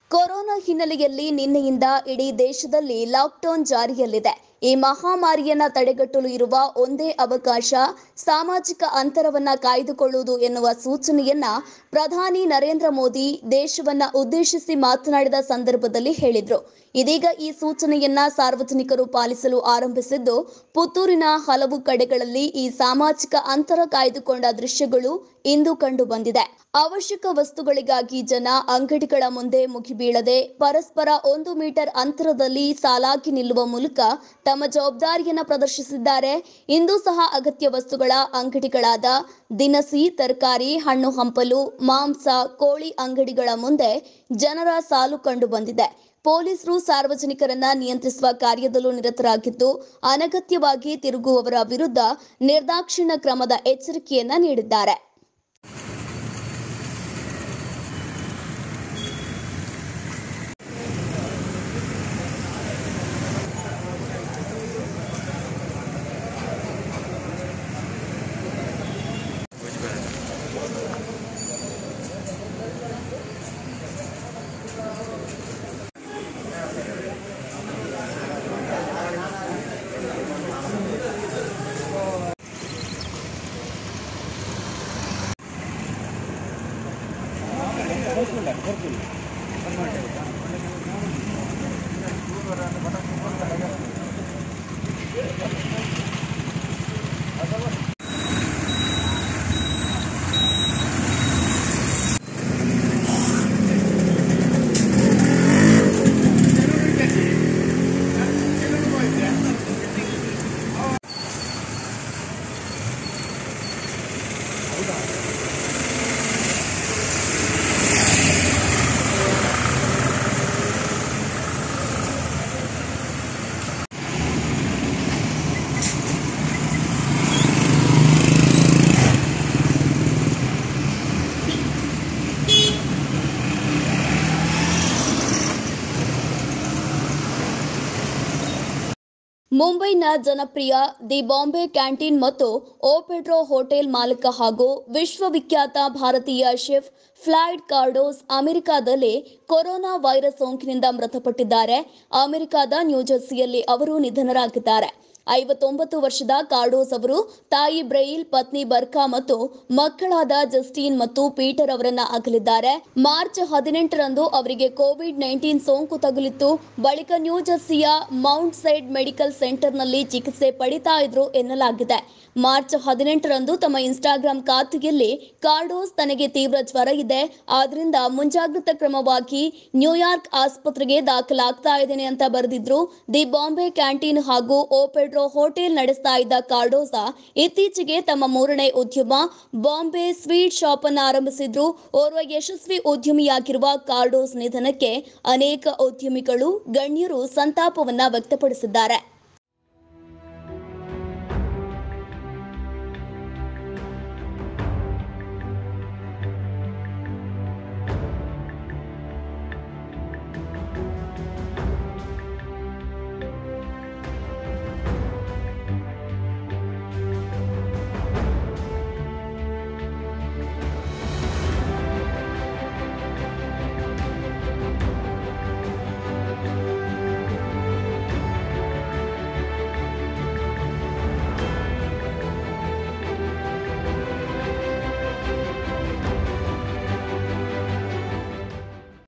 corona ಹಿನ್ನೆಲೆಯಲ್ಲಿ ನಿನ್ನೆಯಿಂದ ಇಡೀ ದೇಶದಲ್ಲಿ ಲಾಕ್ಡೌನ್ ಜಾರಿಯಲ್ಲಿದೆ ಈ ಮಹಾಮಾರಿಯನ್ನ ತಡೆಗಟ್ಟಲು ಇರುವ ಒಂದೇ ಅವಕಾಶ ಸಾಮಾಜಿಕ ಅಂತರವನ್ನ ಕಾಯ್ದುಕೊಳ್ಳುವುದು ಎನ್ನುವ ಸೂಚನೆಯನ್ನ ಪ್ರಧಾನಿ ನರೇಂದ್ರ ಮೋದಿ ದೇಶವನ್ನ ಉದ್ದೇಶಿಸಿ ಮಾತನಾಡಿದ ಸಂದರ್ಭದಲ್ಲಿ ಹೇಳಿದ್ರು ಇದೀಗ ಈ ಸೂಚನೆಯನ್ನ ಸಾರ್ವಜನಿಕರು ಪಾಲಿಸಲು ಆರಂಭಿಸಿದ್ದು ಪುತ್ತೂರಿನ ಹಲವು ಕಡೆಗಳಲ್ಲಿ ಈ ಸಾಮಾಜಿಕ ಅಂತರ ಕಾಯ್ದುಕೊಂಡ ದೃಶ್ಯಗಳು ಇಂದು ಕಂಡು ಬಂದಿದೆ ಅವಶ್ಯಕ ವಸ್ತುಗಳಿಗಾಗಿ ಜನ ಅಂಗಡಿಗಳ ಮುಂದೆ ಮುಗಿಬೀಳದೆ ಪರಸ್ಪರ ಒಂದು ಮೀಟರ್ ಅಂತರದಲ್ಲಿ ಸಾಲಾಗಿ ನಿಲ್ಲುವ ಮೂಲಕ ತಮ್ಮ ಜವಾಬ್ದಾರಿಯನ್ನ ಪ್ರದರ್ಶಿಸಿದ್ದಾರೆ ಇಂದು ಸಹ ಅಗತ್ಯ ವಸ್ತುಗಳ ಅಂಗಡಿಗಳಾದ ದಿನಸಿ ತರಕಾರಿ ಹಣ್ಣು ಹಂಪಲು ಮಾಂಸ ಕೋಳಿ ಅಂಗಡಿಗಳ ಮುಂದೆ ಜನರ ಸಾಲು ಕಂಡು ಬಂದಿದೆ ಪೊಲೀಸರು ಸಾರ್ವಜನಿಕರನ್ನ ನಿಯಂತ್ರಿಸುವ ಕಾರ್ಯದಲ್ಲೂ ನಿರತರಾಗಿದ್ದು ಅನಗತ್ಯವಾಗಿ ತಿರುಗುವವರ ವಿರುದ್ಧ ನಿರ್ದಾಕ್ಷಿಣ್ಯ ಕ್ರಮದ ಎಚ್ಚರಿಕೆಯನ್ನ ನೀಡಿದ್ದಾರೆ ಮುಂಬೈನ ಜನಪ್ರಿಯ ದಿ ಬಾಂಬೆ ಕ್ಯಾಂಟೀನ್ ಮತ್ತು ಓಪೆಡ್ರೋ ಹೋಟೆಲ್ ಮಾಲೀಕ ಹಾಗೂ ವಿಶ್ವವಿಖ್ಯಾತ ಭಾರತೀಯ ಶೆಫ್ ಫ್ಲಾಯ್ಡ್ ಕಾರ್ಡೋಸ್ ಅಮೆರಿಕಾದಲ್ಲಿ ಕೊರೋನಾ ವೈರಸ್ ಸೋಂಕಿನಿಂದ ಮೃತಪಟ್ಟಿದ್ದಾರೆ ಅಮೆರಿಕದ ನ್ಯೂಜೆರ್ಸಿಯಲ್ಲಿ ಅವರು ನಿಧನರಾಗಿದ್ದಾರೆ ಐವತ್ತೊಂಬತ್ತು ವರ್ಷದ ಕಾರ್ಡೋಸ್ ಅವರು ತಾಯಿ ಬ್ರೈಲ್ ಪತ್ನಿ ಬರ್ಕಾ ಮತ್ತು ಮಕ್ಕಳಾದ ಜಸ್ಟಿನ್ ಮತ್ತು ಪೀಟರ್ ಅವರನ್ನ ಅಗಲಿದ್ದಾರೆ ಮಾರ್ಚ್ ಹದಿನೆಂಟರಂದು ಅವರಿಗೆ ಕೋವಿಡ್ ನೈನ್ಟೀನ್ ಸೋಂಕು ತಗುಲಿತ್ತು ಬಳಿಕ ನ್ಯೂಜೆರ್ಸಿಯ ಮೌಂಟ್ ಸೈಡ್ ಮೆಡಿಕಲ್ ಸೆಂಟರ್ನಲ್ಲಿ ಚಿಕಿತ್ಸೆ ಪಡಿತಾ ಇದ್ರು ಎನ್ನಲಾಗಿದೆ ಮಾರ್ಚ್ ಹದಿನೆಂಟರಂದು ತಮ್ಮ ಇನ್ಸ್ಟಾಗ್ರಾಂ ಖಾತೆಯಲ್ಲಿ ಕಾರ್ಡೋಸ್ ತನಗೆ ತೀವ್ರ ಜ್ವರ ಇದೆ ಆದ್ರಿಂದ ಮುಂಜಾಗ್ರತಾ ಕ್ರಮವಾಗಿ ನ್ಯೂಯಾರ್ಕ್ ಆಸ್ಪತ್ರೆಗೆ ದಾಖಲಾಗ್ತಾ ಇದ್ದೇನೆ ಅಂತ ಬರೆದಿದ್ರು ದಿ ಬಾಂಬೆ ಕ್ಯಾಂಟೀನ್ ಹಾಗೂ ಓಪೆಡ್ರೋ ಹೋಟೆಲ್ ನಡೆಸ್ತಾ ಇದ್ದ ಕಾರ್ಡೋಸಾ ಇತ್ತೀಚೆಗೆ ತಮ್ಮ ಮೂರನೇ ಉದ್ಯಮ ಬಾಂಬೆ ಸ್ವೀಟ್ ಶಾಪ್ ಅನ್ನು ಆರಂಭಿಸಿದ್ರು ಓರ್ವ ಯಶಸ್ವಿ ಉದ್ಯಮಿಯಾಗಿರುವ ಕಾರ್ಡೋಸ್ ನಿಧನಕ್ಕೆ ಅನೇಕ ಉದ್ಯಮಿಗಳು ಗಣ್ಯರು ಸಂತಾಪವನ್ನ ವ್ಯಕ್ತಪಡಿಸಿದ್ದಾರೆ